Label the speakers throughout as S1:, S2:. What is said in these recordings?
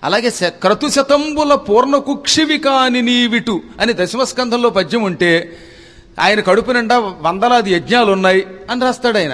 S1: అలాగే శ- క్రతుశతంబుల పూర్ణ కుక్షివి కాని నీవిటు అని దశమస్కంధంలో పద్యం ఉంటే ఆయన కడుపు నిండా వందలాది యజ్ఞాలు ఉన్నాయి అని రాస్తాడు ఆయన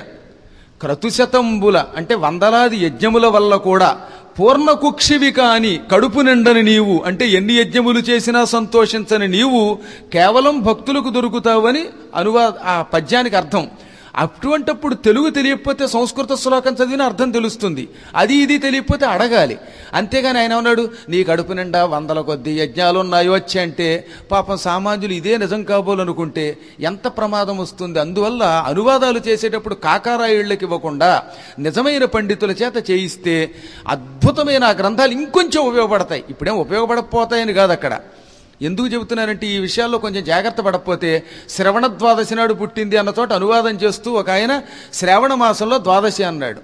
S1: క్రతుశతంబుల అంటే వందలాది యజ్ఞముల వల్ల కూడా పూర్ణ కుక్షివి కాని కడుపు నిండని నీవు అంటే ఎన్ని యజ్ఞములు చేసినా సంతోషించని నీవు కేవలం భక్తులకు దొరుకుతావని అనువా ఆ పద్యానికి అర్థం అటువంటప్పుడు తెలుగు తెలియకపోతే సంస్కృత శ్లోకం చదివిన అర్థం తెలుస్తుంది అది ఇది తెలియకపోతే అడగాలి అంతేగాని ఆయన ఉన్నాడు నీ కడుపు నిండా వందల కొద్ది యజ్ఞాలు ఉన్నాయి వచ్చి అంటే పాపం సామాన్యులు ఇదే నిజం కాబోలనుకుంటే ఎంత ప్రమాదం వస్తుంది అందువల్ల అనువాదాలు చేసేటప్పుడు కాకారాయుళ్ళకి ఇవ్వకుండా నిజమైన పండితుల చేత చేయిస్తే అద్భుతమైన ఆ గ్రంథాలు ఇంకొంచెం ఉపయోగపడతాయి ఇప్పుడేం ఉపయోగపడకపోతాయని కాదు అక్కడ ఎందుకు చెబుతున్నానంటే ఈ విషయాల్లో కొంచెం జాగ్రత్త పడకపోతే శ్రవణ ద్వాదశి నాడు పుట్టింది అన్న చోట అనువాదం చేస్తూ ఒక ఆయన శ్రావణ మాసంలో ద్వాదశి అన్నాడు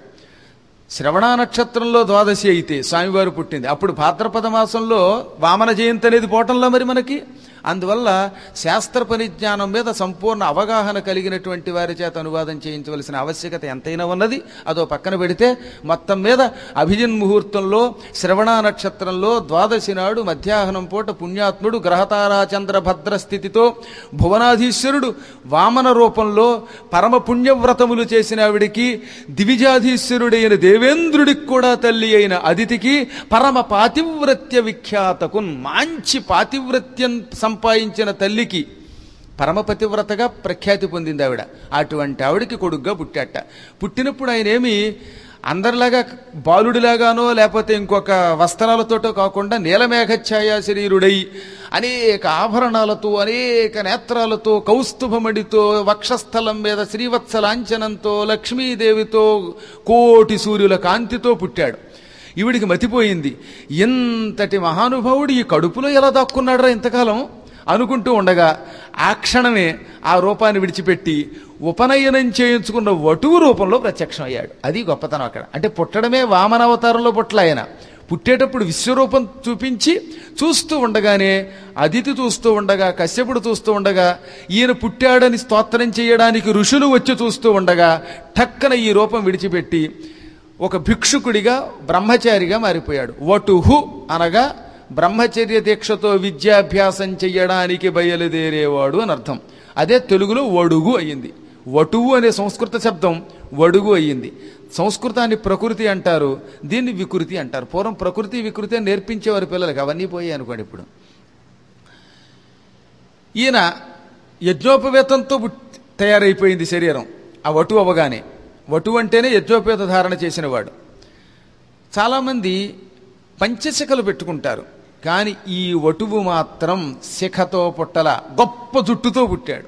S1: శ్రవణ నక్షత్రంలో ద్వాదశి అయితే స్వామివారు పుట్టింది అప్పుడు భాద్రపద మాసంలో వామన జయంతి అనేది పోవటంలో మరి మనకి అందువల్ల శాస్త్ర పరిజ్ఞానం మీద సంపూర్ణ అవగాహన కలిగినటువంటి వారి చేత అనువాదం చేయించవలసిన ఆవశ్యకత ఎంతైనా ఉన్నది అదో పక్కన పెడితే మొత్తం మీద అభిజిన్ ముహూర్తంలో శ్రవణ నక్షత్రంలో ద్వాదశి నాడు మధ్యాహ్నం పూట పుణ్యాత్ముడు గ్రహతారా చంద్ర భద్ర స్థితితో భువనాధీశ్వరుడు వామన రూపంలో పరమ పుణ్యవ్రతములు చేసిన ఆవిడికి దివిజాధీశ్వరుడైన దేవేంద్రుడికి కూడా తల్లి అయిన అదితికి పరమ పాతివ్రత్య విఖ్యాతకున్ మంచి పాతివ్రత్యం సంపాదించిన తల్లికి పరమపతివ్రతగా ప్రఖ్యాతి పొందింది ఆవిడ అటువంటి ఆవిడకి కొడుగ్గా పుట్టాట పుట్టినప్పుడు ఆయన ఏమి అందరిలాగా బాలుడిలాగానో లేకపోతే ఇంకొక వస్త్రాలతోటో కాకుండా నీలమేఘఛాయా శరీరుడై అనేక ఆభరణాలతో అనేక నేత్రాలతో కౌస్తుభమడితో వక్షస్థలం మీద శ్రీవత్స లాంఛనంతో లక్ష్మీదేవితో కోటి సూర్యుల కాంతితో పుట్టాడు ఈవిడికి మతిపోయింది ఇంతటి మహానుభావుడు ఈ కడుపులో ఎలా దాక్కున్నాడరా ఇంతకాలం అనుకుంటూ ఉండగా ఆ క్షణమే ఆ రూపాన్ని విడిచిపెట్టి ఉపనయనం చేయించుకున్న వటువు రూపంలో ప్రత్యక్షం అయ్యాడు అది గొప్పతనం అక్కడ అంటే పుట్టడమే వామనావతారంలో పుట్ల ఆయన పుట్టేటప్పుడు విశ్వరూపం చూపించి చూస్తూ ఉండగానే అదితి చూస్తూ ఉండగా కశ్యపుడు చూస్తూ ఉండగా ఈయన పుట్టాడని స్తోత్రం చేయడానికి ఋషులు వచ్చి చూస్తూ ఉండగా టక్కన ఈ రూపం విడిచిపెట్టి ఒక భిక్షుకుడిగా బ్రహ్మచారిగా మారిపోయాడు వటుహు అనగా బ్రహ్మచర్య దీక్షతో విద్యాభ్యాసం చెయ్యడానికి బయలుదేరేవాడు అని అర్థం అదే తెలుగులో వడుగు అయ్యింది వటువు అనే సంస్కృత శబ్దం వడుగు అయ్యింది సంస్కృతాన్ని ప్రకృతి అంటారు దీన్ని వికృతి అంటారు పూర్వం ప్రకృతి వికృతి అని నేర్పించేవారు పిల్లలకి అవన్నీ పోయాయి అనుకోండి ఇప్పుడు ఈయన యజ్ఞోపవేతంతో పుట్- తయారైపోయింది శరీరం ఆ వటు అవ్వగానే వటు అంటేనే యజ్ఞోపేత ధారణ చేసినవాడు చాలామంది పంచశిఖలు పెట్టుకుంటారు కానీ ఈ వటువు మాత్రం శిఖతో పుట్టల గొప్ప జుట్టుతో పుట్టాడు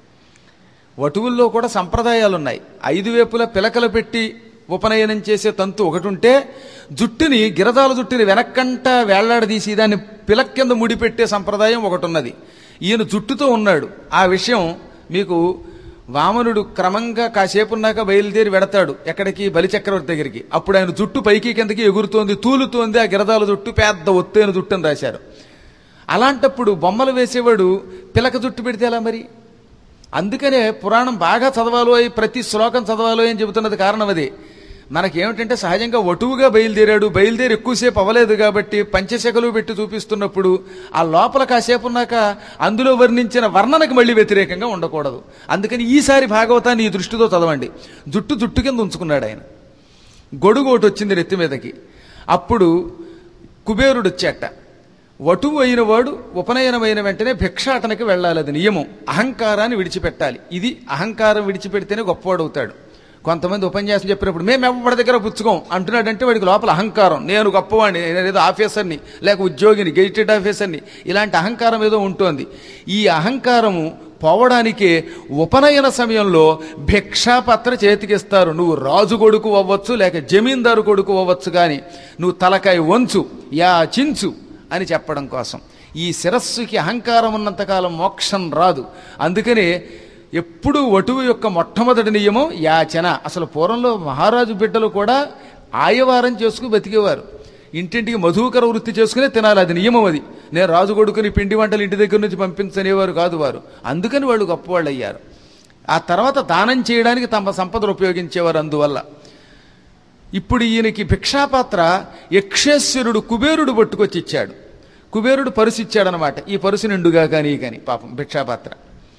S1: వటువుల్లో కూడా సంప్రదాయాలు ఉన్నాయి ఐదు వైపుల పిలకలు పెట్టి ఉపనయనం చేసే తంతు ఒకటి ఉంటే జుట్టుని గిరదాల జుట్టుని వెనక్కంట వేళ్లాడదీసి దాన్ని పిలక్ కింద ముడిపెట్టే సంప్రదాయం ఒకటి ఉన్నది ఈయన జుట్టుతో ఉన్నాడు ఆ విషయం మీకు వామనుడు క్రమంగా కాసేపు ఉన్నాక బయలుదేరి వెడతాడు ఎక్కడికి బలిచక్రవర్తి దగ్గరికి అప్పుడు ఆయన జుట్టు పైకి కిందకి ఎగురుతోంది తూలుతోంది ఆ గిరదాల జుట్టు పెద్ద ఒత్తైన జుట్టు అని రాశారు అలాంటప్పుడు బొమ్మలు వేసేవాడు పిలక జుట్టు పెడితే ఎలా మరి అందుకనే పురాణం బాగా చదవాలో అయి ప్రతి శ్లోకం చదవాలో అని చెబుతున్నది కారణం అది మనకేమిటంటే సహజంగా వటువుగా బయలుదేరాడు బయలుదేరి ఎక్కువసేపు అవ్వలేదు కాబట్టి పంచశకలు పెట్టి చూపిస్తున్నప్పుడు ఆ లోపల కాసేపు ఉన్నాక అందులో వర్ణించిన వర్ణనకు మళ్ళీ వ్యతిరేకంగా ఉండకూడదు అందుకని ఈసారి భాగవతాన్ని ఈ దృష్టితో చదవండి జుట్టు జుట్టు కింద ఉంచుకున్నాడు ఆయన గొడుగు ఒకటి వచ్చింది నెత్తి మీదకి అప్పుడు కుబేరుడు వచ్చాట వటువు అయిన వాడు ఉపనయనమైన వెంటనే భిక్షాటనకి వెళ్ళాలి అది నియమం అహంకారాన్ని విడిచిపెట్టాలి ఇది అహంకారం విడిచిపెడితేనే గొప్పవాడు అవుతాడు కొంతమంది ఉపన్యాసం చెప్పినప్పుడు మేము ఎవరి దగ్గర పుచ్చుకోం అంటున్నాడంటే వాడికి లోపల అహంకారం నేను గొప్పవాడిని నేను ఏదో ఆఫీసర్ని లేక ఉద్యోగిని గెజిటెడ్ ఆఫీసర్ని ఇలాంటి అహంకారం ఏదో ఉంటుంది ఈ అహంకారము పోవడానికే ఉపనయన సమయంలో భిక్షాపత్ర చేతికిస్తారు నువ్వు రాజు కొడుకు అవ్వచ్చు లేక జమీందారు కొడుకు అవ్వచ్చు కానీ నువ్వు తలకాయ వంచు యాచించు అని చెప్పడం కోసం ఈ శిరస్సుకి అహంకారం ఉన్నంతకాలం మోక్షం రాదు అందుకనే ఎప్పుడూ వటువు యొక్క మొట్టమొదటి నియమం యాచన అసలు పూర్వంలో మహారాజు బిడ్డలు కూడా ఆయవారం చేసుకుని బతికేవారు ఇంటింటికి మధుకర వృత్తి చేసుకునే తినాలి అది నియమం అది నేను రాజు కొడుకుని పిండి వంటలు ఇంటి దగ్గర నుంచి పంపించనేవారు కాదు వారు అందుకని వాళ్ళు గొప్పవాళ్ళు అయ్యారు ఆ తర్వాత దానం చేయడానికి తమ సంపదలు ఉపయోగించేవారు అందువల్ల ఇప్పుడు ఈయనకి భిక్షాపాత్ర యక్షేశ్వరుడు కుబేరుడు పట్టుకొచ్చి ఇచ్చాడు కుబేరుడు పరుసు ఇచ్చాడనమాట ఈ పరుసు నిండుగా కానీ కానీ పాపం భిక్షాపాత్ర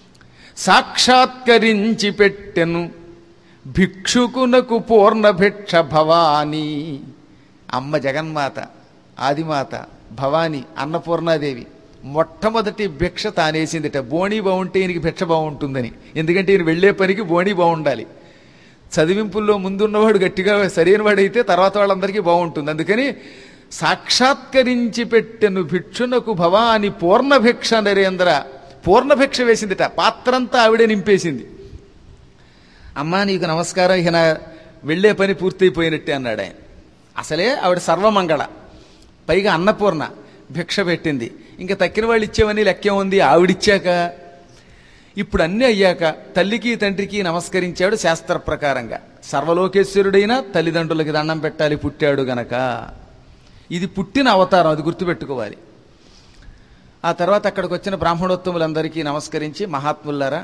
S1: సాక్షాత్కరించి పెట్టెను భిక్షుకునకు పూర్ణ భిక్ష భవానీ అమ్మ జగన్మాత ఆదిమాత భవానీ అన్నపూర్ణాదేవి మొట్టమొదటి భిక్ష తానేసిందిట బోణి బాగుంటే ఈయనకి భిక్ష బాగుంటుందని ఎందుకంటే ఈయన వెళ్లే పనికి బోణి బాగుండాలి చదివింపుల్లో ముందున్నవాడు గట్టిగా సరైన వాడైతే తర్వాత వాళ్ళందరికీ బాగుంటుంది అందుకని సాక్షాత్కరించి పెట్టెను భిక్షునకు భవాని పూర్ణ భిక్ష నరేంద్ర పూర్ణ భిక్ష వేసిందిట పాత్రంతా ఆవిడే నింపేసింది అమ్మా నీకు నమస్కారం ఇక నా వెళ్లే పని పూర్తయిపోయినట్టే అన్నాడు ఆయన అసలే ఆవిడ సర్వమంగళ పైగా అన్నపూర్ణ భిక్ష పెట్టింది ఇంకా తక్కిన వాళ్ళు ఇచ్చేవని లెక్కే ఉంది ఆవిడిచ్చాక ఇప్పుడు అన్నీ అయ్యాక తల్లికి తండ్రికి నమస్కరించాడు శాస్త్ర ప్రకారంగా సర్వలోకేశ్వరుడైన తల్లిదండ్రులకి దండం పెట్టాలి పుట్టాడు గనక ఇది పుట్టిన అవతారం అది గుర్తుపెట్టుకోవాలి ఆ తర్వాత అక్కడికి వచ్చిన బ్రాహ్మణోత్తములందరికీ నమస్కరించి మహాత్ములారా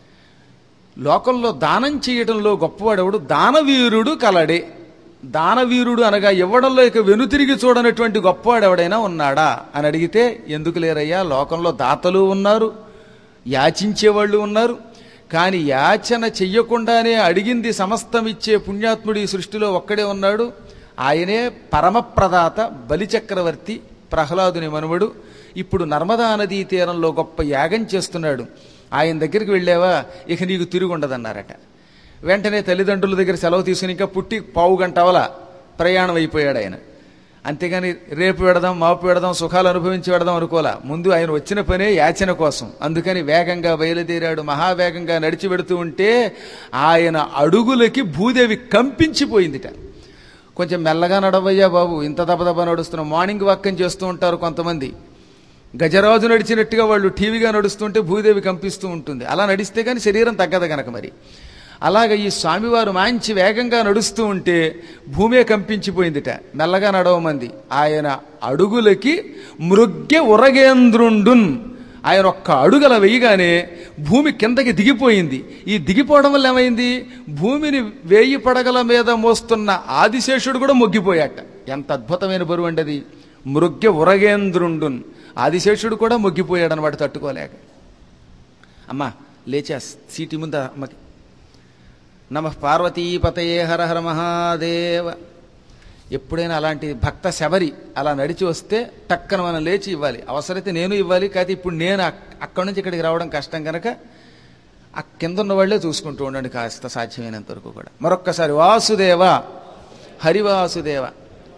S1: లోకంలో దానం చేయడంలో గొప్పవాడెవడు దానవీరుడు కలడే దానవీరుడు అనగా ఇవ్వడంలో ఇక వెనుతిరిగి చూడనటువంటి గొప్పవాడు ఎవడైనా ఉన్నాడా అని అడిగితే ఎందుకు లేరయ్యా లోకంలో దాతలు ఉన్నారు యాచించేవాళ్ళు ఉన్నారు కానీ యాచన చెయ్యకుండానే అడిగింది సమస్తం ఇచ్చే పుణ్యాత్ముడు ఈ సృష్టిలో ఒక్కడే ఉన్నాడు ఆయనే పరమప్రదాత బలిచక్రవర్తి ప్రహ్లాదుని మనుమడు ఇప్పుడు నర్మదా నదీ తీరంలో గొప్ప యాగం చేస్తున్నాడు ఆయన దగ్గరికి వెళ్ళావా ఇక నీకు తిరుగుండదన్నారట వెంటనే తల్లిదండ్రుల దగ్గర సెలవు తీసుకుని ఇంకా పుట్టి పావు గంట అవల ప్రయాణం అయిపోయాడు ఆయన అంతేగాని రేపు పెడదాం మాపు పెడదాం సుఖాలు అనుభవించి పెడదాం అనుకోలా ముందు ఆయన వచ్చిన పనే యాచన కోసం అందుకని వేగంగా బయలుదేరాడు మహావేగంగా నడిచి పెడుతూ ఉంటే ఆయన అడుగులకి భూదేవి కంపించిపోయిందిట కొంచెం మెల్లగా నడవయ్యా బాబు ఇంత దబదబ నడుస్తున్నాం మార్నింగ్ వాక్యం చేస్తూ ఉంటారు కొంతమంది గజరాజు నడిచినట్టుగా వాళ్ళు టీవీగా నడుస్తుంటే భూదేవి కంపిస్తూ ఉంటుంది అలా నడిస్తే కానీ శరీరం తగ్గదు గనక మరి అలాగ ఈ స్వామివారు మంచి వేగంగా నడుస్తూ ఉంటే భూమే కంపించిపోయిందిట మెల్లగా నడవమంది ఆయన అడుగులకి మృగ్య ఉరగేంద్రుండున్ ఆయన ఒక్క అడుగల వేయగానే భూమి కిందకి దిగిపోయింది ఈ దిగిపోవడం వల్ల ఏమైంది భూమిని వేయి పడగల మీద మోస్తున్న ఆదిశేషుడు కూడా మొగ్గిపోయాట ఎంత అద్భుతమైన బరువు అండి అది మృగ్య ఉరగేంద్రుండున్ ఆదిశేషుడు కూడా మొగ్గిపోయాడు అనమాట తట్టుకోలేక అమ్మా లేచా సీటి ముందు అమ్మకి నమ పార్వతీపతయే హర హర మహాదేవ ఎప్పుడైనా అలాంటి భక్త శబరి అలా నడిచి వస్తే టక్కన మనం లేచి ఇవ్వాలి అవసరమైతే నేను ఇవ్వాలి కాకపోతే ఇప్పుడు నేను అక్- అక్కడి నుంచి ఇక్కడికి రావడం కష్టం కనుక ఆ కింద ఉన్న వాళ్ళే చూసుకుంటూ ఉండండి కాస్త సాధ్యమైనంత వరకు కూడా మరొక్కసారి వాసుదేవ హరివాసుదేవ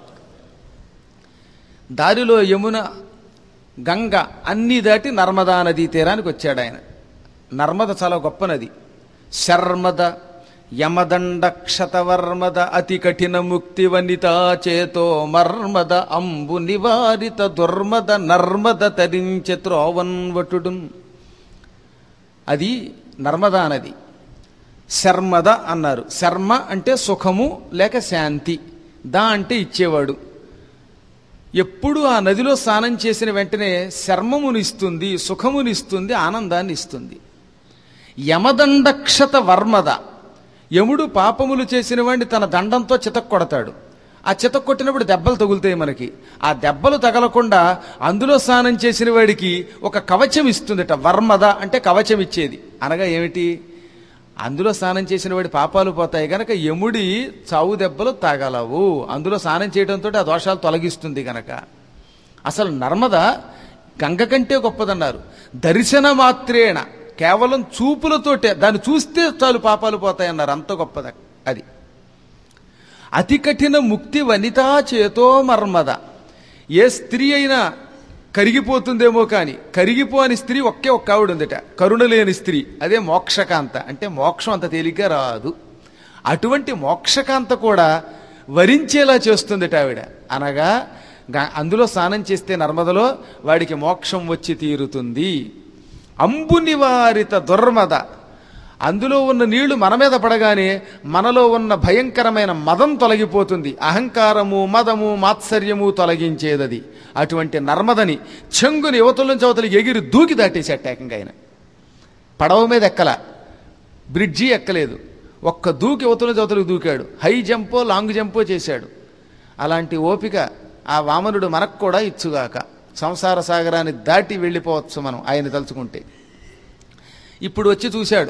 S1: దారిలో యమున గంగ అన్ని దాటి నర్మదా నదీ తీరానికి వచ్చాడు ఆయన నర్మద చాలా గొప్ప నది శర్మద యమదండ క్షతవర్మద అతి కఠిన ముక్తి వనితా చేతో మర్మద అంబు నివారిత దుర్మద నర్మద తరించె త్రోవన్వటుడున్ అది నర్మదా నది శర్మద అన్నారు శర్మ అంటే సుఖము లేక శాంతి దా అంటే ఇచ్చేవాడు ఎప్పుడు ఆ నదిలో స్నానం చేసిన వెంటనే శర్మమునిస్తుంది సుఖమునిస్తుంది ఆనందాన్ని ఇస్తుంది యమదండక్షత వర్మద యముడు పాపములు చేసిన వాడిని తన దండంతో చితక్కొడతాడు ఆ చితక్కొట్టినప్పుడు దెబ్బలు తగులుతాయి మనకి ఆ దెబ్బలు తగలకుండా అందులో స్నానం చేసిన వాడికి ఒక కవచం ఇస్తుందట వర్మద అంటే కవచం ఇచ్చేది అనగా ఏమిటి అందులో స్నానం చేసిన వాడి పాపాలు పోతాయి గనక యముడి చావు దెబ్బలు తాగలవు అందులో స్నానం చేయడంతో ఆ దోషాలు తొలగిస్తుంది గనక అసలు నర్మద గంగ కంటే గొప్పదన్నారు దర్శన మాత్రేణ కేవలం చూపులతోటే దాన్ని చూస్తే చాలు పాపాలు పోతాయన్నారు అంత గొప్పది అది అతి కఠిన ముక్తి వనితా చేతో మర్మద ఏ స్త్రీ అయినా కరిగిపోతుందేమో కానీ కరిగిపోని స్త్రీ ఒకే ఒక్క ఆవిడ ఉందట కరుణ లేని స్త్రీ అదే మోక్షకాంత అంటే మోక్షం అంత తేలిగ్గా రాదు అటువంటి మోక్షకాంత కూడా వరించేలా చేస్తుందట ఆవిడ అనగా గ- అందులో స్నానం చేస్తే నర్మదలో వాడికి మోక్షం వచ్చి తీరుతుంది అంబు నివారిత దుర్మద అందులో ఉన్న నీళ్లు మన మీద పడగానే మనలో ఉన్న భయంకరమైన మదం తొలగిపోతుంది అహంకారము మదము మాత్సర్యము తొలగించేదది అటువంటి నర్మదని చెంగుని యువతల నుంచి అవతలికి ఎగిరి దూకి దాటేసి ఏకంగా ఆయన పడవ మీద ఎక్కల బ్రిడ్జి ఎక్కలేదు ఒక్క దూకి యువతల జవతలకు దూకాడు హై జంపో లాంగ్ జంపో చేశాడు అలాంటి ఓపిక ఆ వామనుడు మనకు కూడా ఇచ్చుగాక సంసార సాగరాన్ని దాటి వెళ్ళిపోవచ్చు మనం ఆయన తలుచుకుంటే ఇప్పుడు వచ్చి చూశాడు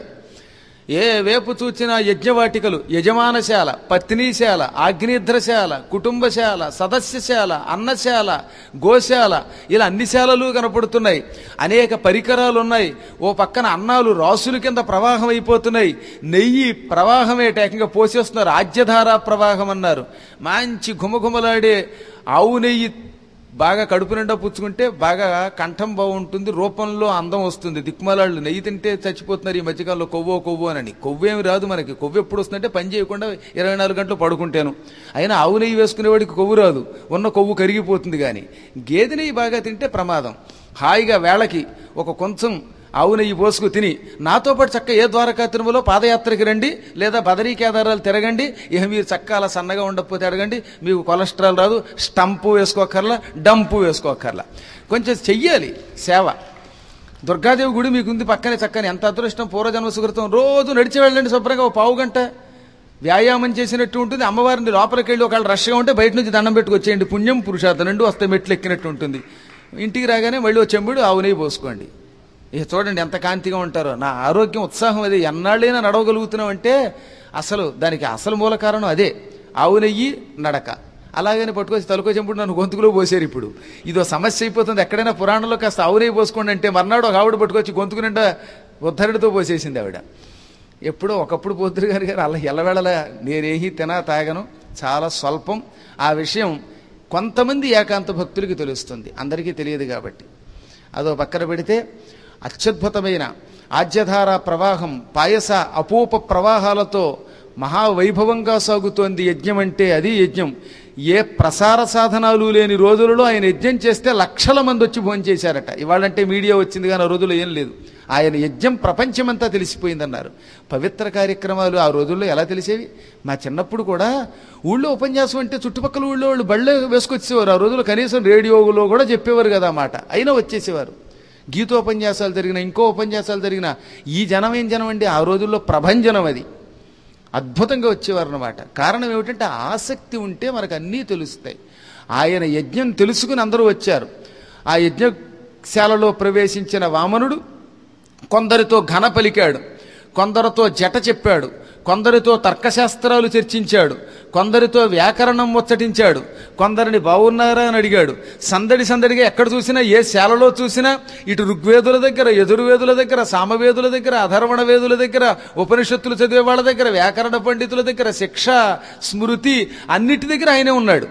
S1: ఏ వేపు చూచినా యజ్ఞవాటికలు యజమానశాల పత్నీశాల ఆగ్నేధ్రశాల కుటుంబశాల సదస్యశాల అన్నశాల గోశాల ఇలా అన్ని శాలలు కనపడుతున్నాయి అనేక పరికరాలు ఉన్నాయి ఓ పక్కన అన్నాలు రాసుల కింద ప్రవాహం అయిపోతున్నాయి నెయ్యి ప్రవాహమే ఏకంగా పోసేస్తున్నారు ఆజ్యధారా ప్రవాహం అన్నారు మంచి ఘుమఘుమలాడే ఆవు నెయ్యి బాగా కడుపు నిండా పుచ్చుకుంటే బాగా కంఠం బాగుంటుంది రూపంలో అందం వస్తుంది దిక్మలాళ్ళు నెయ్యి తింటే చచ్చిపోతున్నారు ఈ మధ్యకాలంలో కొవ్వో కొవ్వు అని కొవ్వేమి రాదు మనకి కొవ్వు ఎప్పుడు వస్తుందంటే పని చేయకుండా ఇరవై నాలుగు గంటలు పడుకుంటాను అయినా ఆవు నెయ్యి వేసుకునేవాడికి కొవ్వు రాదు ఉన్న కొవ్వు కరిగిపోతుంది కానీ గేదె నెయ్యి బాగా తింటే ప్రమాదం హాయిగా వేళకి ఒక కొంచెం ఆవు నెయ్యి పోసుకు తిని నాతో పాటు చక్క ఏ ద్వారకా తిరుమలో పాదయాత్రకి రండి లేదా బదరీ కేదారాలు తిరగండి ఇక మీరు చక్క అలా సన్నగా ఉండకపోతే అడగండి మీకు కొలెస్ట్రాల్ రాదు స్టంపు వేసుకోకర్లా డంపు వేసుకోకర్లా కొంచెం చెయ్యాలి సేవ దుర్గాదేవి గుడి మీకు ఉంది పక్కనే చక్కని ఎంత అదృష్టం పూర్వజన్మ సుకృతం రోజు నడిచి వెళ్ళండి శుభ్రంగా ఓ పావు గంట వ్యాయామం చేసినట్టు ఉంటుంది అమ్మవారిని లోపలికి వెళ్ళి ఒకవేళ రష్గా ఉంటే బయట నుంచి దండం పెట్టుకొచ్చేయండి పుణ్యం పురుషార్థం రెండు వస్తే మెట్లు ఎక్కినట్టు ఉంటుంది ఇంటికి రాగానే మళ్ళీ ఓ చెంబుడు ఆవు నెయ్యి పోసుకోండి ఇక చూడండి ఎంత కాంతిగా ఉంటారో నా ఆరోగ్యం ఉత్సాహం అది ఎన్నాళ్ళైనా నడవగలుగుతున్నాం అంటే అసలు దానికి అసలు మూల కారణం అదే ఆవు నెయ్యి నడక అలాగని పట్టుకొచ్చి తలుకో చెంపుడు నన్ను గొంతుకులో పోసారు ఇప్పుడు ఇదో సమస్య అయిపోతుంది ఎక్కడైనా పురాణంలో కాస్త ఆవు నెయ్యి పోసుకోండి అంటే మర్నాడు ఒక ఆవిడ పట్టుకొచ్చి గొంతుకు నిండా ఉద్ధరణితో పోసేసింది ఆవిడ ఎప్పుడో ఒకప్పుడు పొద్దురు గారు గారు అలా ఎల్లవేళలా నేనేహి తినా తాగను చాలా స్వల్పం ఆ విషయం కొంతమంది ఏకాంత భక్తులకి తెలుస్తుంది అందరికీ తెలియదు కాబట్టి అదో పక్కన పెడితే అత్యద్భుతమైన ఆజ్యధార ప్రవాహం పాయస అపూప ప్రవాహాలతో మహావైభవంగా సాగుతోంది యజ్ఞం అంటే అది యజ్ఞం ఏ ప్రసార సాధనాలు లేని రోజులలో ఆయన యజ్ఞం చేస్తే లక్షల మంది వచ్చి భోంచేశారట ఇవాళంటే మీడియా వచ్చింది కానీ ఆ రోజుల్లో ఏం లేదు ఆయన యజ్ఞం ప్రపంచమంతా తెలిసిపోయిందన్నారు పవిత్ర కార్యక్రమాలు ఆ రోజుల్లో ఎలా తెలిసేవి మా చిన్నప్పుడు కూడా ఊళ్ళో ఉపన్యాసం అంటే చుట్టుపక్కల ఊళ్ళో వాళ్ళు బళ్ళే వేసుకొచ్చేవారు ఆ రోజుల్లో కనీసం రేడియోలో కూడా చెప్పేవారు కదా ఆ మాట అయినా వచ్చేసేవారు గీతోపన్యాసాలు జరిగిన ఇంకో ఉపన్యాసాలు జరిగిన ఈ జనం ఏం జనం అండి ఆ రోజుల్లో ప్రభంజనం అది అద్భుతంగా వచ్చేవారు అనమాట కారణం ఏమిటంటే ఆసక్తి ఉంటే మనకు అన్నీ తెలుస్తాయి ఆయన యజ్ఞం తెలుసుకుని అందరూ వచ్చారు ఆ యజ్ఞశాలలో ప్రవేశించిన వామనుడు కొందరితో ఘన పలికాడు కొందరితో జట చెప్పాడు కొందరితో తర్కశాస్త్రాలు చర్చించాడు కొందరితో వ్యాకరణం ముచ్చటించాడు కొందరిని బాగున్నారా అని అడిగాడు సందడి సందడిగా ఎక్కడ చూసినా ఏ శాలలో చూసినా ఇటు ఋగ్వేదుల దగ్గర యజుర్వేదుల దగ్గర సామవేదుల దగ్గర అధర్వణ వేదుల దగ్గర ఉపనిషత్తులు చదివే వాళ్ళ దగ్గర వ్యాకరణ పండితుల దగ్గర శిక్ష స్మృతి అన్నిటి దగ్గర ఆయనే ఉన్నాడు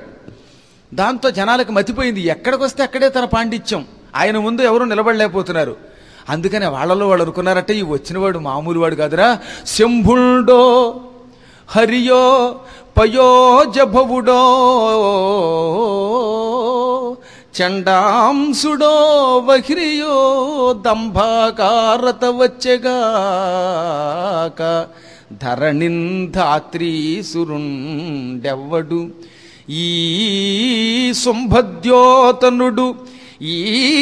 S1: దాంతో జనాలకు మతిపోయింది ఎక్కడికి వస్తే అక్కడే తన పాండిత్యం ఆయన ముందు ఎవరు నిలబడలేకపోతున్నారు అందుకనే వాళ్ళలో వాళ్ళు అనుకున్నారట ఈ వచ్చినవాడు మామూలు వాడు కాదురా శంభుండో హరియో పయోజభవుడో చండాంసుడో వహిరియో దంభాకారత వచ్చెగాక ధరణింధాత్రీసురుండెవ్వడు ఈ శుంభద్యోతనుడు ఈ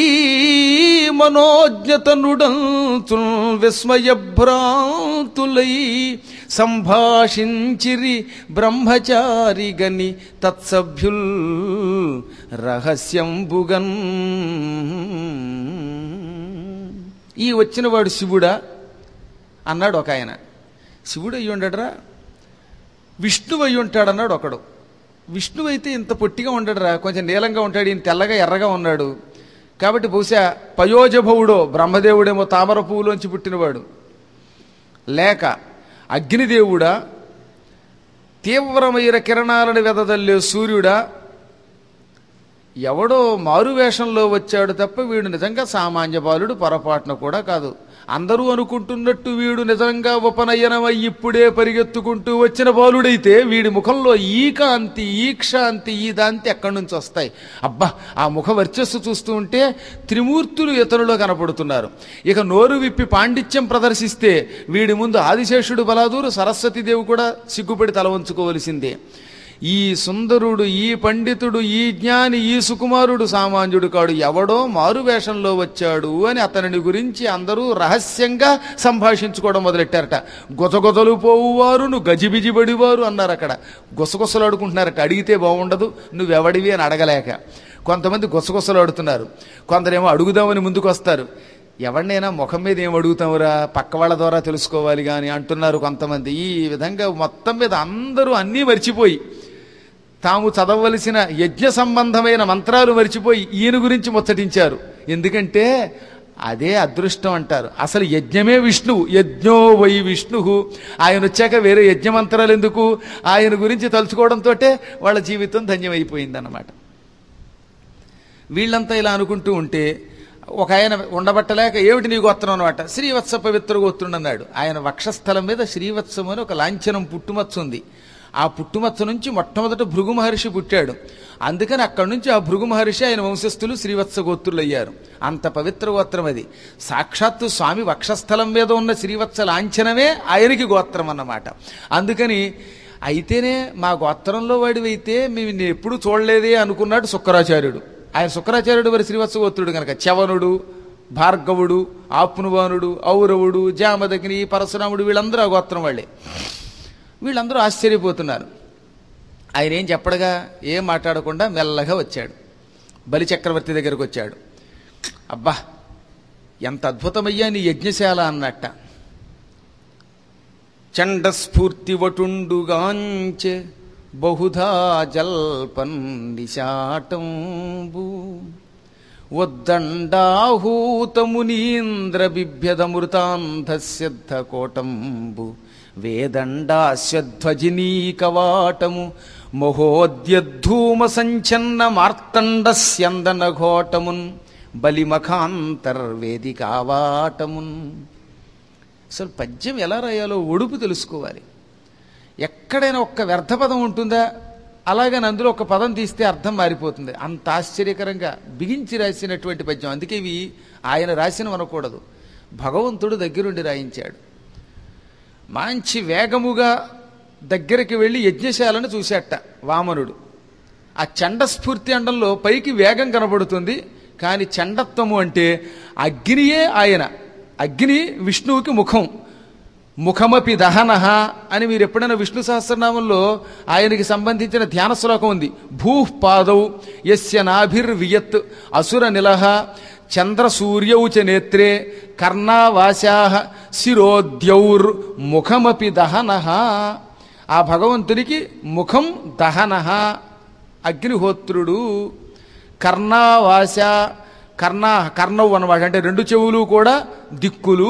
S1: మనోజ్ఞతనుడంతు విస్మయభ్రాంతులై సంభాషించిరి బ్రహ్మచారి గని తత్సభ్యుల్ రహస్యంబుగన్ ఈ వచ్చినవాడు శివుడా అన్నాడు ఒక ఆయన శివుడు అయ్యి ఉండడరా విష్ణువు అయ్యి ఉంటాడన్నాడు ఒకడు విష్ణువు అయితే ఇంత పొట్టిగా ఉండడురా కొంచెం నీలంగా ఉంటాడు ఈయన తెల్లగా ఎర్రగా ఉన్నాడు కాబట్టి బహుశా పయోజభవుడో బ్రహ్మదేవుడేమో తామర పువ్వులోంచి పుట్టినవాడు లేక అగ్నిదేవుడా తీవ్రమైన కిరణాలను వెదజల్లే సూర్యుడా ఎవడో మారువేషంలో వచ్చాడు తప్ప వీడు నిజంగా సామాన్య బాలుడు పొరపాటున కూడా కాదు అందరూ అనుకుంటున్నట్టు వీడు నిజంగా ఉపనయనమై ఇప్పుడే పరిగెత్తుకుంటూ వచ్చిన బాలుడైతే వీడి ముఖంలో ఈ కాంతి ఈ క్షాంతి ఈ దాంతి ఎక్కడి నుంచి వస్తాయి అబ్బా ఆ ముఖ వర్చస్సు చూస్తూ ఉంటే త్రిమూర్తులు ఇతరులో కనపడుతున్నారు ఇక నోరు విప్పి పాండిత్యం ప్రదర్శిస్తే వీడి ముందు ఆదిశేషుడు బలాదూరు సరస్వతీదేవి కూడా సిగ్గుపడి తల వంచుకోవలసిందే ఈ సుందరుడు ఈ పండితుడు ఈ జ్ఞాని ఈ సుకుమారుడు సామాన్యుడు కాడు ఎవడో మారు వేషంలో వచ్చాడు అని అతనిని గురించి అందరూ రహస్యంగా సంభాషించుకోవడం మొదలెట్టారట గొసగొసలు పోవువారు గజిబిజిబడివారు అన్నారు అక్కడ గుసగుసలు అడుకుంటున్నారట అడిగితే బాగుండదు నువ్వెవడివి అని అడగలేక కొంతమంది గుసగుసలు ఆడుతున్నారు కొందరేమో అడుగుదామని ముందుకు వస్తారు ఎవరినైనా ముఖం మీద ఏం అడుగుతావురా పక్క వాళ్ళ ద్వారా తెలుసుకోవాలి కానీ అంటున్నారు కొంతమంది ఈ విధంగా మొత్తం మీద అందరూ అన్నీ మర్చిపోయి తాము చదవలసిన యజ్ఞ సంబంధమైన మంత్రాలు మర్చిపోయి ఈయన గురించి ముచ్చటించారు ఎందుకంటే అదే అదృష్టం అంటారు అసలు యజ్ఞమే విష్ణువు యజ్ఞో వై విష్ణు ఆయన వచ్చాక వేరే యజ్ఞ మంత్రాలు ఎందుకు ఆయన గురించి తలుచుకోవడంతో వాళ్ళ జీవితం ధన్యమైపోయిందన్నమాట వీళ్ళంతా ఇలా అనుకుంటూ ఉంటే ఒక ఆయన ఉండబట్టలేక ఏమిటి నీ గోత్రం అనమాట శ్రీవత్స పవిత్ర గోత్రుడు అన్నాడు ఆయన వక్షస్థలం మీద శ్రీవత్సం అని ఒక లాంఛనం పుట్టుమచ్చ ఉంది ఆ పుట్టుమచ్చ నుంచి మొట్టమొదట భృగు మహర్షి పుట్టాడు అందుకని అక్కడి నుంచి ఆ భృగు మహర్షి ఆయన వంశస్థులు శ్రీవత్స గోత్రులు అయ్యారు అంత పవిత్ర గోత్రం అది సాక్షాత్తు స్వామి వక్షస్థలం మీద ఉన్న శ్రీవత్స లాంఛనమే ఆయనకి గోత్రం అన్నమాట అందుకని అయితేనే మా గోత్రంలో వాడివైతే మేము నిన్ను ఎప్పుడూ చూడలేదే అనుకున్నాడు శుక్రాచార్యుడు ఆయన శుక్రాచార్యుడు మరి శ్రీవత్స గోత్రుడు కనుక చవనుడు భార్గవుడు ఆప్నువానుడు ఔరవుడు జామదగిని పరశురాముడు వీళ్ళందరూ ఆ గోత్రం వాళ్ళే వీళ్ళందరూ ఆశ్చర్యపోతున్నారు ఆయన ఏం చెప్పడగా ఏం మాట్లాడకుండా మెల్లగా వచ్చాడు బలి చక్రవర్తి దగ్గరకు వచ్చాడు అబ్బా ఎంత అద్భుతమయ్యా నీ యజ్ఞశాల అన్నట్ట చండస్ఫూర్తి వటుండుగాంచె బహుధా జల్పన్ నిశాటంబు వద్దండాహూతమునీంద్ర బిభ్యదమృతాంధస్యద్ధ కోటంబు వేదండాశ్వధ్వజినీ కవాటము మహోద్యద్ధూమ సంచన్న మార్తండస్యందన ఘోటమున్ బలిమఖాంతర్వేదికావాటమున్ అసలు పద్యం ఎలా రాయాలో ఒడుపు తెలుసుకోవాలి ఎక్కడైనా ఒక్క వ్యర్థ పదం ఉంటుందా అలాగని అందులో ఒక పదం తీస్తే అర్థం మారిపోతుంది అంత ఆశ్చర్యకరంగా బిగించి రాసినటువంటి పద్యం అందుకే ఇవి ఆయన రాసిన అనకూడదు భగవంతుడు దగ్గరుండి రాయించాడు మంచి వేగముగా దగ్గరికి వెళ్ళి యజ్ఞశాలను చూశాట వామనుడు ఆ చండస్ఫూర్తి అండంలో పైకి వేగం కనబడుతుంది కానీ చండత్వము అంటే అగ్నియే ఆయన అగ్ని విష్ణువుకి ముఖం ముఖమపి దహనః అని మీరు ఎప్పుడైనా విష్ణు సహస్రనామంలో ఆయనకి సంబంధించిన ధ్యాన శ్లోకం ఉంది భూః పాదౌ యస్య నాభిర్వియత్ అసుర నిలహ చంద్ర సూర్యౌ చ నేత్రే కర్ణావాసా శిరోద్యౌర్ ముఖమపి దహనః ఆ భగవంతునికి ముఖం దహనః అగ్నిహోత్రుడు కర్ణావాస కర్ణ కర్ణవు అనమాట అంటే రెండు చెవులు కూడా దిక్కులు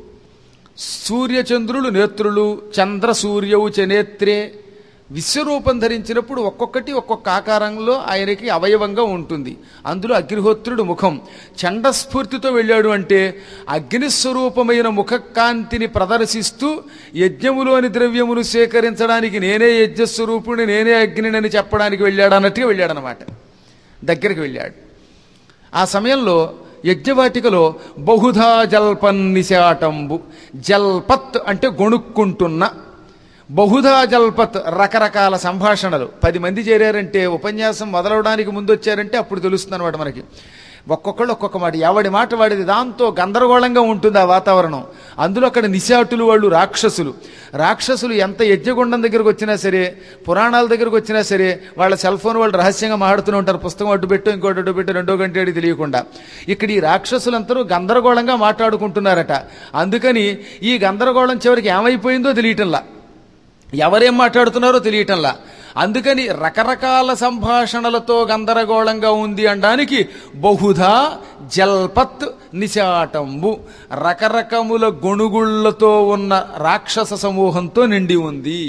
S1: సూర్యచంద్రులు నేత్రులు చంద్ర సూర్యవు చ నేత్రే విశ్వరూపం ధరించినప్పుడు ఒక్కొక్కటి ఒక్కొక్క ఆకారంలో ఆయనకి అవయవంగా ఉంటుంది అందులో అగ్నిహోత్రుడు ముఖం చండస్ఫూర్తితో వెళ్ళాడు అంటే అగ్నిస్వరూపమైన ముఖకాంతిని ప్రదర్శిస్తూ యజ్ఞములోని ద్రవ్యమును సేకరించడానికి నేనే యజ్ఞస్వరూపుని నేనే అగ్నిని చెప్పడానికి వెళ్ళాడు అన్నట్టుగా వెళ్ళాడనమాట దగ్గరికి వెళ్ళాడు ఆ సమయంలో యజ్ఞవాటికలో బహుధా జల్పన్ నిశాటంబు జల్పత్ అంటే గొణుక్కుంటున్న బహుధా జల్పత్ రకరకాల సంభాషణలు పది మంది చేరారంటే ఉపన్యాసం మొదలవడానికి ముందు వచ్చారంటే అప్పుడు తెలుస్తుంది అనమాట మనకి ఒక్కొక్కళ్ళు ఒక్కొక్క మాట ఎవడి మాట వాడిది దాంతో గందరగోళంగా ఉంటుంది ఆ వాతావరణం అందులో అక్కడ నిశాటులు వాళ్ళు రాక్షసులు రాక్షసులు ఎంత యజ్ఞగుండం దగ్గరకు వచ్చినా సరే పురాణాల దగ్గరకు వచ్చినా సరే వాళ్ళ సెల్ ఫోన్ వాళ్ళు రహస్యంగా మాట్లాడుతూనే ఉంటారు పుస్తకం అడ్డు పెట్టు ఇంకోటి అడ్డు పెట్టు రెండో గంట ఏడు తెలియకుండా ఇక్కడ ఈ రాక్షసులందరూ గందరగోళంగా మాట్లాడుకుంటున్నారట అందుకని ఈ గందరగోళం చివరికి ఏమైపోయిందో తెలియటంలా ఎవరేం మాట్లాడుతున్నారో తెలియటంలా అందుకని రకరకాల సంభాషణలతో గందరగోళంగా ఉంది అనడానికి బహుధా జల్పత్ నిశాటంబు రకరకముల గొణుగుళ్లతో ఉన్న రాక్షస సమూహంతో నిండి ఉంది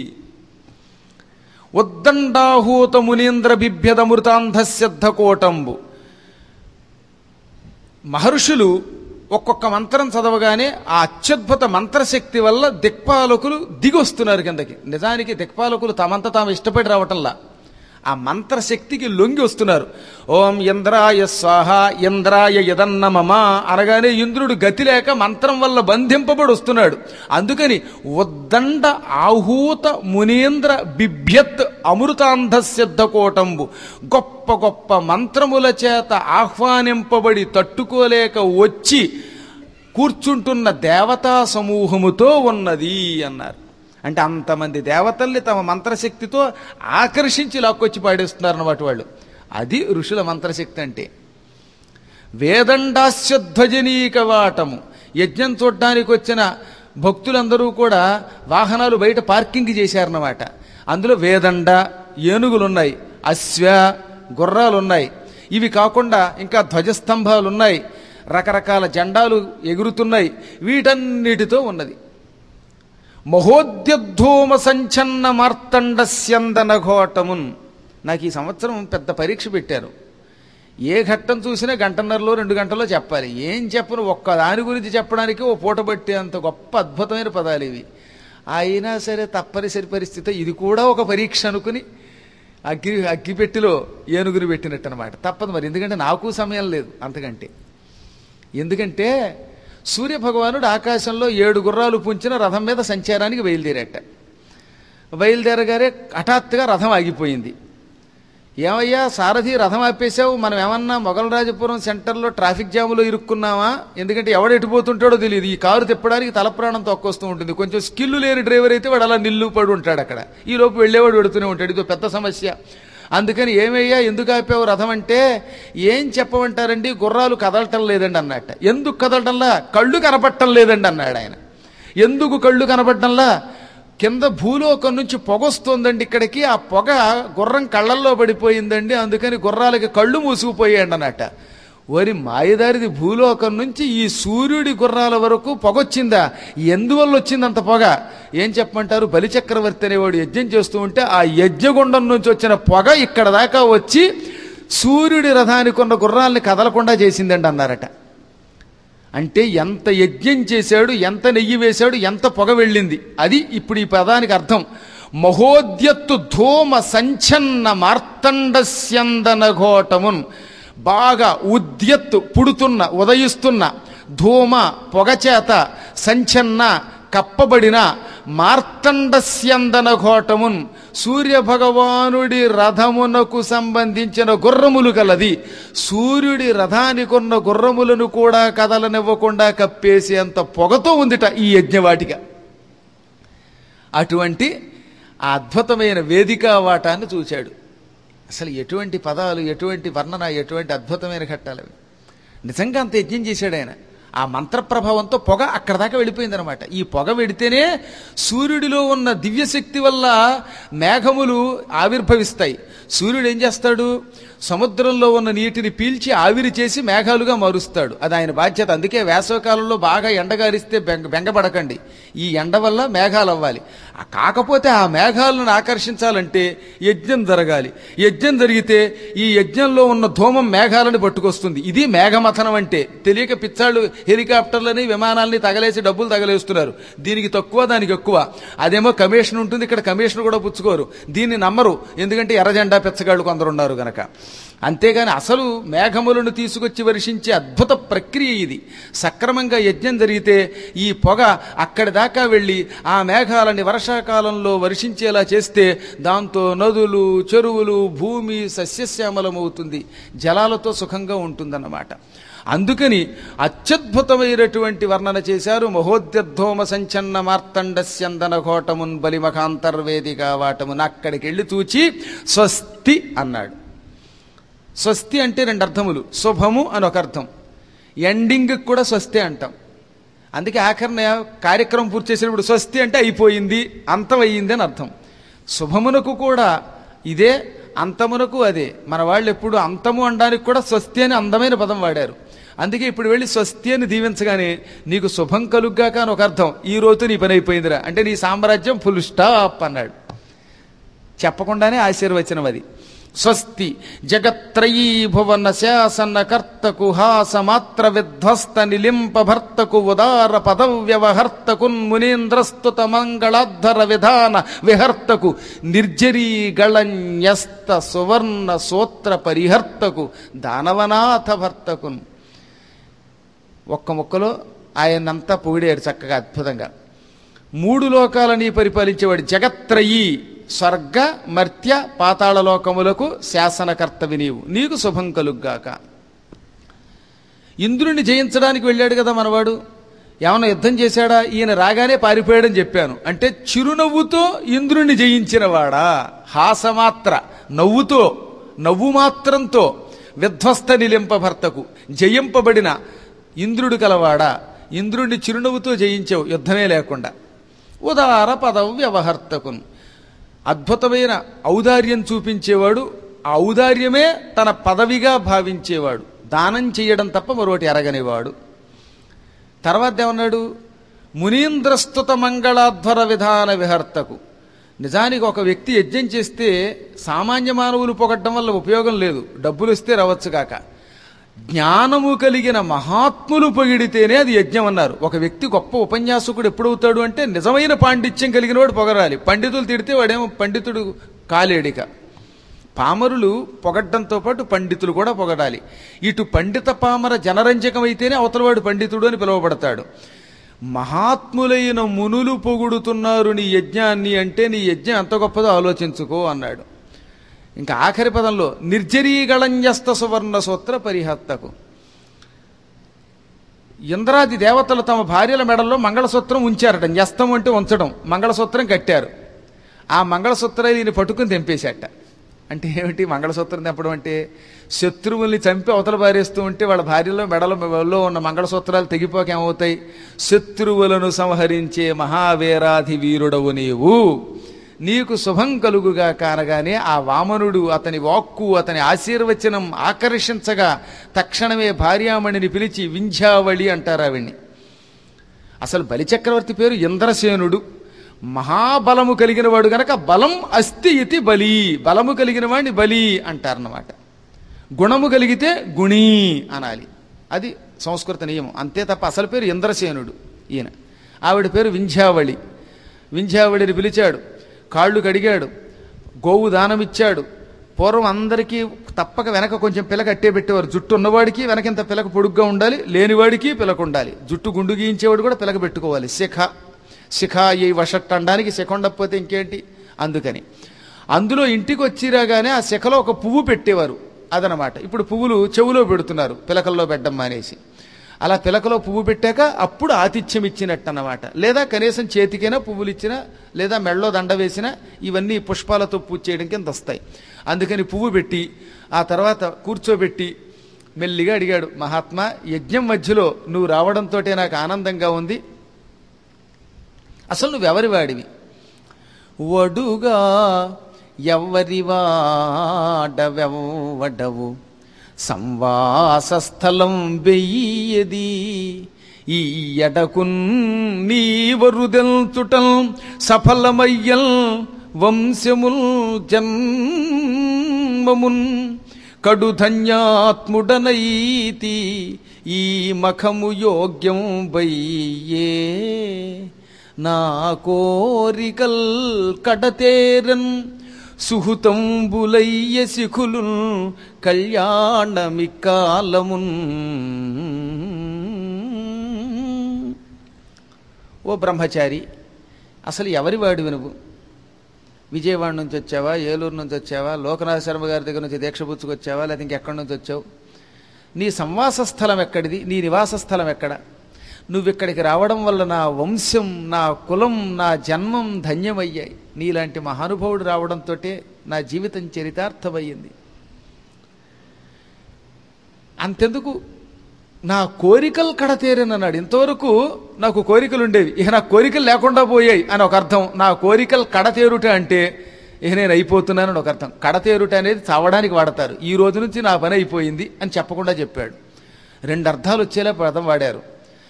S1: ఉద్దండాహూత మునీంద్ర బిభ్యదమృతాంధస్యద్ధ కోటంబు మహర్షులు ఒక్కొక్క మంత్రం చదవగానే ఆ అత్యద్భుత మంత్రశక్తి వల్ల దిక్పాలకులు దిగొస్తున్నారు కిందకి నిజానికి దిక్పాలకులు తమంత తాము ఇష్టపడి రావటంలా ఆ మంత్రశక్తికి లొంగి వస్తున్నారు ఓం ఇంద్రాయ స్వాహ ఇంద్రాయ యదన్నమమ అనగానే ఇంద్రుడు గతి లేక మంత్రం వల్ల బంధింపబడి వస్తున్నాడు అందుకని ఉద్దండ ఆహూత మునీంద్ర బిభ్యత్ అమృతాంధ సిద్ధకోటంబు గొప్ప గొప్ప మంత్రముల చేత ఆహ్వానింపబడి తట్టుకోలేక వచ్చి కూర్చుంటున్న దేవతా సమూహముతో ఉన్నది అన్నారు అంటే అంతమంది దేవతల్ని తమ మంత్రశక్తితో ఆకర్షించి లాక్కొచ్చి పాడేస్తున్నారు అన్నమాట వాళ్ళు అది ఋషుల మంత్రశక్తి అంటే వేదండాస్యధ్వజనీక వాటము యజ్ఞం చూడ్డానికి వచ్చిన భక్తులందరూ కూడా వాహనాలు బయట పార్కింగ్ చేశారన్నమాట అందులో వేదండ ఏనుగులున్నాయి అశ్వ గుర్రాలున్నాయి ఇవి కాకుండా ఇంకా ధ్వజస్తంభాలున్నాయి రకరకాల జెండాలు ఎగురుతున్నాయి వీటన్నిటితో ఉన్నది మహోద్యధూమ సంచన్న మార్తండ స్యందన ఘోటమున్ నాకు ఈ సంవత్సరం పెద్ద పరీక్ష పెట్టారు ఏ ఘట్టం చూసినా గంటన్నరలో రెండు గంటల్లో చెప్పాలి ఏం చెప్పను ఒక్క దాని గురించి చెప్పడానికి ఓ పూట పట్టే అంత గొప్ప అద్భుతమైన పదాలు ఇవి అయినా సరే తప్పనిసరి పరిస్థితి ఇది కూడా ఒక పరీక్ష అనుకుని అగ్గి అగ్గిపెట్టిలో ఏనుగురు పెట్టినట్టు అనమాట తప్పదు మరి ఎందుకంటే నాకు సమయం లేదు అంతకంటే ఎందుకంటే సూర్యభగవానుడు ఆకాశంలో ఏడు గుర్రాలు పుంచిన రథం మీద సంచారానికి బయలుదేరట బయలుదేరగానే హఠాత్తుగా రథం ఆగిపోయింది ఏమయ్యా సారథి రథం ఆపేశావు మనం ఏమన్నా మొగలరాజపురం సెంటర్లో ట్రాఫిక్ జాములో ఇరుక్కున్నామా ఎందుకంటే ఎవడు ఎటుపోతుంటాడో తెలియదు ఈ కారు తిప్పడానికి తల ప్రాణం తొక్కొస్తూ ఉంటుంది కొంచెం స్కిల్ లేని డ్రైవర్ అయితే వాడు అలా నిల్లు పడి ఉంటాడు అక్కడ ఈ లోపు వెళ్ళేవాడు వెడుతూనే ఉంటాడు ఇదో పెద్ద సమస్య అందుకని ఏమయ్యా ఎందుకు ఆపావు రథం అంటే ఏం చెప్పమంటారండి గుర్రాలు కదలటం లేదండి అన్నట్ట ఎందుకు కదలటంలా కళ్ళు కనపడటం లేదండి అన్నాడు ఆయన ఎందుకు కళ్ళు కనపడటంలా కింద భూలోకం నుంచి పొగ వస్తుందండి ఇక్కడికి ఆ పొగ గుర్రం కళ్ళల్లో పడిపోయిందండి అందుకని గుర్రాలకి కళ్ళు మూసుకుపోయాయండి అన్నట్ట వరి మాయదారిది భూలోకం నుంచి ఈ సూర్యుడి గుర్రాల వరకు పొగొచ్చిందా ఎందువల్ల వచ్చింది అంత పొగ ఏం చెప్పమంటారు బలిచక్రవర్తి అనేవాడు యజ్ఞం చేస్తూ ఉంటే ఆ యజ్ఞగుండం నుంచి వచ్చిన పొగ ఇక్కడ దాకా వచ్చి సూర్యుడి రథానికి ఉన్న గుర్రాల్ని కదలకుండా చేసిందండి అన్నారట అంటే ఎంత యజ్ఞం చేశాడు ఎంత నెయ్యి వేశాడు ఎంత పొగ వెళ్ళింది అది ఇప్పుడు ఈ పదానికి అర్థం మహోద్యత్తు ధూమ సంచన్న మార్తండస్యందన ఘోటమున్ బాగా ఉద్యత్తు పుడుతున్న ఉదయిస్తున్న ధూమ పొగచేత సంచన్న కప్పబడిన మార్తండస్యందన ఘోటమున్ సూర్య భగవానుడి రథమునకు సంబంధించిన గుర్రములు కలది సూర్యుడి రథానికున్న గుర్రములను కూడా కదలనివ్వకుండా కప్పేసేంత పొగతో ఉందిట ఈ యజ్ఞవాటిక అటువంటి ఆ అద్భుతమైన వేదికా వాటాన్ని చూశాడు అసలు ఎటువంటి పదాలు ఎటువంటి వర్ణన ఎటువంటి అద్భుతమైన ఘట్టాలు అవి నిజంగా అంత యజ్ఞం చేశాడు ఆయన ఆ మంత్ర ప్రభావంతో పొగ అక్కడ దాకా వెళ్ళిపోయిందనమాట ఈ పొగ వెడితేనే సూర్యుడిలో ఉన్న దివ్యశక్తి వల్ల మేఘములు ఆవిర్భవిస్తాయి సూర్యుడు ఏం చేస్తాడు సముద్రంలో ఉన్న నీటిని పీల్చి ఆవిరి చేసి మేఘాలుగా మారుస్తాడు అది ఆయన బాధ్యత అందుకే వేసవకాలంలో బాగా ఎండగారిస్తే బెంగ బెంగపడకండి ఈ ఎండ వల్ల మేఘాలు అవ్వాలి ఆ కాకపోతే ఆ మేఘాలను ఆకర్షించాలంటే యజ్ఞం జరగాలి యజ్ఞం జరిగితే ఈ యజ్ఞంలో ఉన్న ధూమం మేఘాలను పట్టుకొస్తుంది ఇది మేఘమథనం అంటే తెలియక పిచ్చాళ్ళు హెలికాప్టర్లని విమానాలని తగలేసి డబ్బులు తగలేస్తున్నారు దీనికి తక్కువ దానికి ఎక్కువ అదేమో కమిషన్ ఉంటుంది ఇక్కడ కమిషన్ కూడా పుచ్చుకోరు దీన్ని నమ్మరు ఎందుకంటే ఎర్రజెండా పిచ్చగాళ్ళు కొందరు ఉన్నారు గనక అంతేగాని అసలు మేఘములను తీసుకొచ్చి వర్షించే అద్భుత ప్రక్రియ ఇది సక్రమంగా యజ్ఞం జరిగితే ఈ పొగ అక్కడి దాకా వెళ్ళి ఆ మేఘాలని వర్షాకాలంలో వర్షించేలా చేస్తే దాంతో నదులు చెరువులు భూమి సస్యశ్యామలమవుతుంది జలాలతో సుఖంగా ఉంటుందన్నమాట అందుకని అత్యద్భుతమైనటువంటి వర్ణన చేశారు మహోద్యధోమ సంచన్న మార్తండ స్యందన ఘోటమున్ బలిమఖాంతర్వేదిక వాటమున్ అక్కడికి వెళ్ళి చూచి స్వస్తి అన్నాడు స్వస్తి అంటే రెండు అర్థములు శుభము అని ఒక అర్థం ఎండింగ్ కూడా స్వస్తి అంటాం అందుకే ఆఖరణ కార్యక్రమం పూర్తి చేసేటప్పుడు స్వస్తి అంటే అయిపోయింది అంతం అయ్యింది అని అర్థం శుభమునకు కూడా ఇదే అంతమునకు అదే మన వాళ్ళు ఎప్పుడు అంతము అనడానికి కూడా స్వస్తి అని అందమైన పదం వాడారు అందుకే ఇప్పుడు వెళ్ళి స్వస్తి అని దీవించగానే నీకు శుభం కలుగ్గాక అని ఒక అర్థం ఈ రోజు నీ పని అయిపోయిందిరా అంటే నీ సామ్రాజ్యం ఫుల్ స్టాప్ అన్నాడు చెప్పకుండానే ఆశీర్వచనం అది స్వస్తి జగత్రయీ భువన శాసన కర్తకు హాస మాత్ర విధ్వస్త నిలింప భర్తకు ఉదార పదవ్యవహర్తకున్ మునీంద్రస్తుత మంగళాధర విధాన విహర్తకు నిర్జరీ గళన్యస్త సువర్ణ సోత్ర పరిహర్తకు దానవనాథ భర్తకున్ ఒక్క ముక్కలో ఆయనంతా పొగిడాడు చక్కగా అద్భుతంగా మూడు లోకాలని పరిపాలించేవాడు జగత్రయీ స్వర్గ మర్త్య పాతాళ లోకములకు శాసనకర్తవి నీవు నీకు శుభం కలుగ్గాక ఇంద్రుని జయించడానికి వెళ్ళాడు కదా మనవాడు ఏమన్నా యుద్ధం చేశాడా ఈయన రాగానే పారిపోయాడని చెప్పాను అంటే చిరునవ్వుతో ఇంద్రుని జయించినవాడా హాసమాత్ర నవ్వుతో నవ్వు మాత్రంతో విధ్వస్త నిలింప భర్తకు జయింపబడిన ఇంద్రుడు కలవాడా ఇంద్రుడిని చిరునవ్వుతో జయించావు యుద్ధమే లేకుండా ఉదార పదవి వ్యవహర్తకును అద్భుతమైన ఔదార్యం చూపించేవాడు ఆ ఔదార్యమే తన పదవిగా భావించేవాడు దానం చేయడం తప్ప మరొకటి ఎరగనివాడు తర్వాత ఏమన్నాడు మునీంద్రస్తుత మంగళాధ్వర విధాన విహర్తకు నిజానికి ఒక వ్యక్తి యజ్ఞం చేస్తే సామాన్య మానవులు పొగట్టడం వల్ల ఉపయోగం లేదు డబ్బులు ఇస్తే రావచ్చు కాక జ్ఞానము కలిగిన మహాత్ములు పొగిడితేనే అది యజ్ఞం అన్నారు ఒక వ్యక్తి గొప్ప ఉపన్యాసకుడు ఎప్పుడవుతాడు అంటే నిజమైన పాండిత్యం కలిగిన వాడు పొగరాలి పండితులు తిడితే వాడేమో పండితుడు కాలేడిక పామరులు పొగడ్డంతో పాటు పండితులు కూడా పొగడాలి ఇటు పండిత పామర జనరంజకమైతేనే అవతలవాడు పండితుడు అని పిలువబడతాడు మహాత్ములైన మునులు పొగుడుతున్నారు నీ యజ్ఞాన్ని అంటే నీ యజ్ఞం ఎంత గొప్పదో ఆలోచించుకో అన్నాడు ఇంకా ఆఖరి పదంలో నిర్జరీగళన్యస్త సువర్ణ సూత్ర పరిహత్తకు ఇంద్రాది దేవతలు తమ భార్యల మెడల్లో మంగళసూత్రం ఉంచారట న్యస్తం అంటే ఉంచడం మంగళసూత్రం కట్టారు ఆ మంగళసూత్రాలు ఈయన పట్టుకుని తెంపేశాట అంటే ఏమిటి మంగళసూత్రం తెంపడం అంటే శత్రువుల్ని చంపి అవతల పారేస్తూ ఉంటే వాళ్ళ భార్యలో మెడలో ఉన్న మంగళసూత్రాలు తెగిపోక ఏమవుతాయి శత్రువులను సంహరించే మహావీరాధి వీరుడవు నీవు నీకు శుభం కలుగుగా కానగానే ఆ వామనుడు అతని వాక్కు అతని ఆశీర్వచనం ఆకర్షించగా తక్షణమే భార్యామణిని పిలిచి వింధ్యావళి అంటారు ఆవిడ్ని అసలు బలిచక్రవర్తి పేరు ఇంద్రసేనుడు మహాబలము కలిగిన వాడు గనక బలం అస్తి ఇతి బలి బలము కలిగిన వాడిని బలి అంటారన్నమాట గుణము కలిగితే గుణీ అనాలి అది సంస్కృత నియమం అంతే తప్ప అసలు పేరు ఇంద్రసేనుడు ఈయన ఆవిడ పేరు వింధ్యావళి వింధ్యావళిని పిలిచాడు కాళ్ళు కడిగాడు గోవు దానమిచ్చాడు పూర్వం అందరికీ తప్పక వెనక కొంచెం పిలక అట్టే పెట్టేవారు జుట్టు ఉన్నవాడికి వెనకింత పిలక పొడుగ్గా ఉండాలి లేనివాడికి పిలక ఉండాలి జుట్టు గుండు గీయించేవాడు కూడా పిలక పెట్టుకోవాలి శిఖ శిఖ ఈ వషట్ అనడానికి శిఖ ఉండకపోతే ఇంకేంటి అందుకని అందులో ఇంటికి వచ్చిరాగానే ఆ శిఖలో ఒక పువ్వు పెట్టేవారు అదనమాట ఇప్పుడు పువ్వులు చెవులో పెడుతున్నారు పిలకల్లో పెట్టడం మానేసి అలా పిలకలో పువ్వు పెట్టాక అప్పుడు ఆతిథ్యం ఇచ్చినట్టు అన్నమాట లేదా కనీసం చేతికైనా పువ్వులు ఇచ్చినా లేదా మెళ్ళలో దండ వేసినా ఇవన్నీ పుష్పాలతో పూజ చేయడం కింద వస్తాయి అందుకని పువ్వు పెట్టి ఆ తర్వాత కూర్చోబెట్టి మెల్లిగా అడిగాడు మహాత్మా యజ్ఞం మధ్యలో నువ్వు రావడంతో నాకు ఆనందంగా ఉంది అసలు నువ్వెవరి వాడివి వడుగా ఎవ్వరి వాడవెవ్వడవు సంవాసస్థలం వెయ్యది ఈ ఎడకున్ నీవరుదెల్చుటం సఫలమయ్యల్ వంశముల్ జన్మమున్ కడుధన్యాత్ముడనైతి ఈ మఖము యోగ్యం బయ్యే నా కోరికల్ కడతేరన్ సుహృతంబులయ్య శిఖులు కళ్యాణమికాలమున్ ఓ బ్రహ్మచారి అసలు ఎవరి వాడివి నువ్వు విజయవాడ నుంచి వచ్చావా ఏలూరు నుంచి వచ్చావా లోకనాథ శర్మ గారి దగ్గర నుంచి దీక్ష పుచ్చుకొచ్చావా లేదా ఇంకెక్కడి నుంచి వచ్చావు నీ సంవాస స్థలం ఎక్కడిది నీ నివాస స్థలం ఎక్కడ నువ్వు ఇక్కడికి రావడం వల్ల నా వంశం నా కులం నా జన్మం ధన్యమయ్యాయి నీలాంటి మహానుభావుడు రావడంతో నా జీవితం చరితార్థమయ్యింది అంతెందుకు నా కోరికలు కడతేరనన్నాడు ఇంతవరకు నాకు కోరికలు ఉండేవి ఇక నా కోరికలు లేకుండా పోయాయి అని ఒక అర్థం నా కోరికలు కడతేరుట అంటే ఇక నేను అయిపోతున్నానని ఒక అర్థం కడతేరుట అనేది చావడానికి వాడతారు ఈ రోజు నుంచి నా పని అయిపోయింది అని చెప్పకుండా చెప్పాడు రెండు అర్థాలు వచ్చేలా పదం వాడారు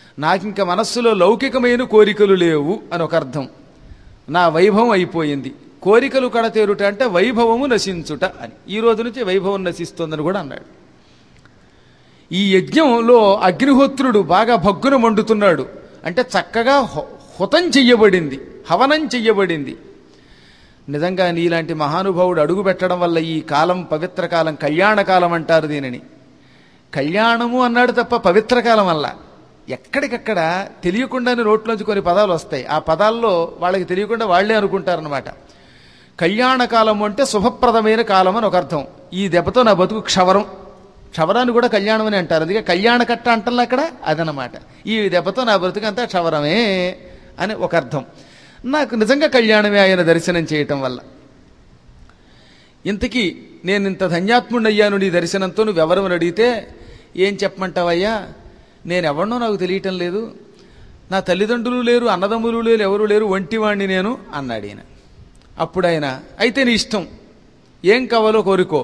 S1: నాకింక మనస్సులో లౌకికమైన కోరికలు లేవు అని ఒక అర్థం నా వైభవం అయిపోయింది కోరికలు కడతేరుట అంటే వైభవము నశించుట అని ఈ రోజు నుంచి వైభవం నశిస్తోందని కూడా అన్నాడు ఈ యజ్ఞంలో అగ్నిహోత్రుడు బాగా భగ్గున మండుతున్నాడు అంటే చక్కగా హు- హుతం చెయ్యబడింది హవనం చెయ్యబడింది నిజంగా నీలాంటి మహానుభావుడు అడుగు పెట్టడం వల్ల ఈ కాలం పవిత్ర కాలం కళ్యాణ కాలం అంటారు దీనిని కళ్యాణము అన్నాడు తప్ప పవిత్ర కాలం వల్ల ఎక్కడికక్కడ తెలియకుండానే నోట్లోంచి కొన్ని పదాలు వస్తాయి ఆ పదాల్లో వాళ్ళకి తెలియకుండా వాళ్లే అనుకుంటారనమాట కళ్యాణ కాలం అంటే శుభప్రదమైన కాలం అని ఒక అర్థం ఈ దెబ్బతో నా బతుకు క్షవరం క్షవరాన్ని కూడా కళ్యాణం అని అంటారు అందుకే కళ్యాణ కట్ట అంటల్లా అక్కడ అదనమాట ఈ దెబ్బతో నా బ్రతుకు అంతా క్షవరమే అని ఒక అర్థం నాకు నిజంగా కళ్యాణమే ఆయన దర్శనం చేయటం వల్ల ఇంతకీ నేను ఇంత ధన్యాత్ముడయ్యాను నీ దర్శనంతో నువ్వు ఎవరని అడిగితే ఏం చెప్పమంటావయ్యా నేను ఎవరినో నాకు తెలియటం లేదు నా తల్లిదండ్రులు లేరు అన్నదమ్ములు లేరు ఎవరు లేరు ఒంటివాణ్ణి నేను అన్నాడు ఈయన అప్పుడు ఆయన అయితే నీ ఇష్టం ఏం కావాలో కోరుకో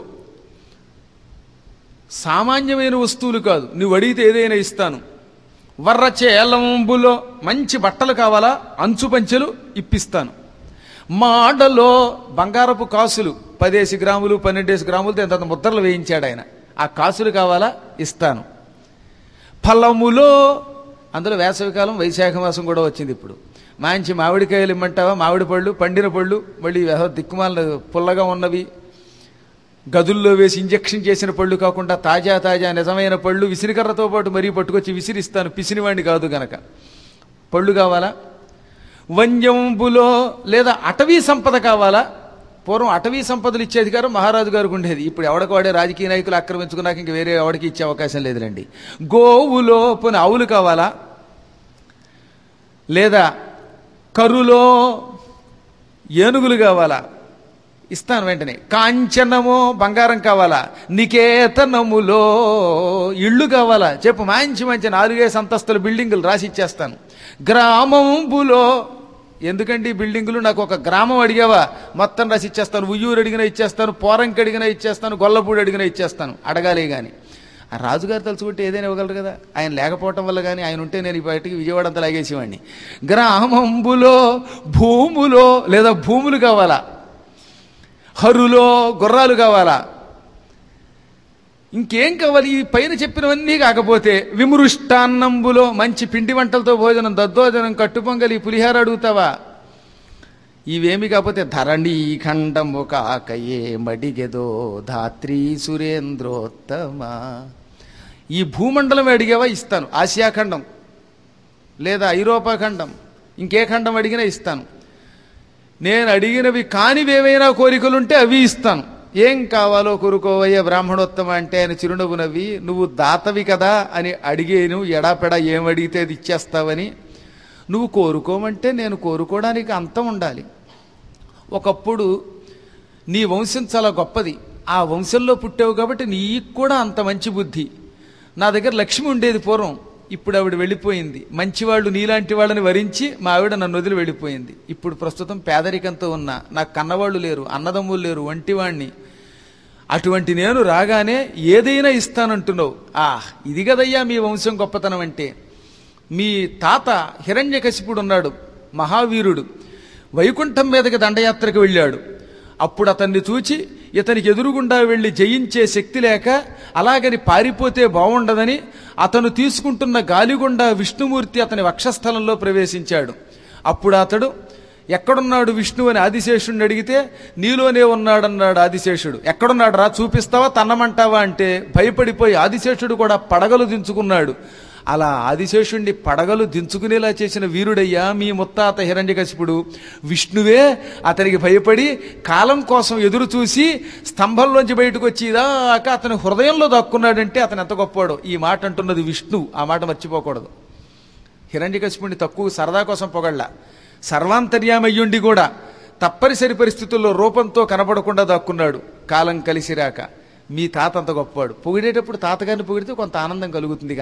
S1: సామాన్యమైన వస్తువులు కాదు నువ్వు అడిగితే ఏదైనా ఇస్తాను వర్ర చేలంబులో మంచి బట్టలు కావాలా అంచు పంచెలు ఇప్పిస్తాను మాడలో బంగారపు కాసులు పదేసి గ్రాములు పన్నెండేసి గ్రాములతో ఎంత ముద్రలు వేయించాడు ఆయన ఆ కాసులు కావాలా ఇస్తాను ఫలములో అందులో వేసవికాలం వైశాఖ మాసం కూడా వచ్చింది ఇప్పుడు మంచి మామిడికాయలు ఇమ్మంటావా మామిడి పళ్ళు పండిన పళ్ళు మళ్ళీ ఏదో దిక్కుమాల పుల్లగా ఉన్నవి గదుల్లో వేసి ఇంజెక్షన్ చేసిన పళ్ళు కాకుండా తాజా తాజా నిజమైన పళ్ళు విసిరికర్రతో పాటు మరీ పట్టుకొచ్చి విసిరిస్తాను పిసినివాడిని కాదు గనక పళ్ళు కావాలా వంజంబులో లేదా అటవీ సంపద కావాలా పూర్వం అటవీ సంపదలు ఇచ్చే అధికారం మహారాజు గారికి ఉండేది ఇప్పుడు ఎవడికి వాడే రాజకీయ నాయకులు ఆక్రమించుకున్నాక ఇంక వేరే ఎవడికి ఇచ్చే అవకాశం లేదులండి గోవులో పోనీ ఆవులు కావాలా లేదా కరులో ఏనుగులు కావాలా ఇస్తాను వెంటనే కాంచనమో బంగారం కావాలా నికేతనములో ఇళ్ళు కావాలా చెప్పు మంచి మంచి నాలుగేసి అంతస్తుల బిల్డింగులు రాసి ఇచ్చేస్తాను గ్రామంబులో ఎందుకంటే ఈ బిల్డింగులు నాకు ఒక గ్రామం అడిగావా మొత్తం రాసి ఇచ్చేస్తాను ఉయ్యూరు అడిగినా ఇచ్చేస్తాను పోరంకి అడిగినా ఇచ్చేస్తాను గొల్లపూడి అడిగినా ఇచ్చేస్తాను అడగాలే గాని ఆ రాజుగారు తలుచుకుంటే ఏదైనా ఇవ్వగలరు కదా ఆయన లేకపోవటం వల్ల కానీ ఆయన ఉంటే నేను ఈ బయటికి విజయవాడ అంతా లాగేసేవాడిని గ్రామంబులో భూములో లేదా భూములు కావాలా హరులో గుర్రాలు కావాలా ఇంకేం కావాలి ఈ పైన చెప్పినవన్నీ కాకపోతే విమృష్టాన్నంబులో మంచి పిండి వంటలతో భోజనం దద్దోజనం కట్టుపొంగలి పులిహార అడుగుతావా ఇవేమి కాకపోతే ధరణి ఖండము కాకయే మడిగెదో ధాత్రి సురేంద్రోత్తమ ఈ భూమండలం అడిగావా ఇస్తాను ఆసియా ఖండం లేదా ఐరోపా ఖండం ఇంకే ఖండం అడిగినా ఇస్తాను నేను అడిగినవి కానివేవైనా కోరికలుంటే అవి ఇస్తాను ఏం కావాలో కోరుకోవయ్య బ్రాహ్మణోత్తమ అంటే ఆయన చిరునవ్వు నవ్వి నువ్వు దాతవి కదా అని అడిగేను ఎడాపెడా ఏం అడిగితే అది ఇచ్చేస్తావని నువ్వు కోరుకోమంటే నేను కోరుకోవడానికి అంతం ఉండాలి ఒకప్పుడు నీ వంశం చాలా గొప్పది ఆ వంశంలో పుట్టావు కాబట్టి నీకు కూడా అంత మంచి బుద్ధి నా దగ్గర లక్ష్మి ఉండేది పూర్వం ఇప్పుడు ఆవిడ వెళ్ళిపోయింది మంచివాళ్ళు నీలాంటి వాళ్ళని వరించి మా ఆవిడ నన్ను వదిలి వెళ్ళిపోయింది ఇప్పుడు ప్రస్తుతం పేదరికంతో ఉన్నా నాకు కన్నవాళ్ళు లేరు అన్నదమ్ములు లేరు వంటివాణ్ణి అటువంటి నేను రాగానే ఏదైనా ఇస్తానంటున్నావు ఆ ఇది కదయ్యా మీ వంశం గొప్పతనం అంటే మీ తాత హిరణ్యకశిపుడు ఉన్నాడు మహావీరుడు వైకుంఠం మీదకి దండయాత్రకు వెళ్ళాడు అప్పుడు అతన్ని చూచి ఇతనికి ఎదురుగుండా వెళ్లి జయించే శక్తి లేక అలాగని పారిపోతే బాగుండదని అతను తీసుకుంటున్న గాలిగుండా విష్ణుమూర్తి అతని వక్షస్థలంలో ప్రవేశించాడు అప్పుడు అతడు ఎక్కడున్నాడు విష్ణు అని ఆదిశేషుడిని అడిగితే నీలోనే ఉన్నాడన్నాడు ఆదిశేషుడు ఎక్కడున్నాడు రా చూపిస్తావా తన్నమంటావా అంటే భయపడిపోయి ఆదిశేషుడు కూడా పడగలు దించుకున్నాడు అలా ఆదిశేషుణ్ణి పడగలు దించుకునేలా చేసిన వీరుడయ్యా మీ ముత్తాత హిరణ్యకశిపుడు విష్ణువే అతనికి భయపడి కాలం కోసం ఎదురు చూసి స్తంభంలోంచి బయటకు వచ్చి ఇదాకా అతని హృదయంలో దక్కున్నాడంటే అతను ఎంత గొప్పవాడు ఈ మాట అంటున్నది విష్ణు ఆ మాట మర్చిపోకూడదు హిరణ్యకశిపుణ్ణి తక్కువ సరదా కోసం పొగళ్ళ సర్వాంతర్యామయ్యుండి కూడా తప్పనిసరి పరిస్థితుల్లో రూపంతో కనపడకుండా దాక్కున్నాడు కాలం కలిసిరాక మీ తాత అంత గొప్పవాడు పొగిడేటప్పుడు తాతగారిని పొగిడితే కొంత ఆనందం కలుగుతుంది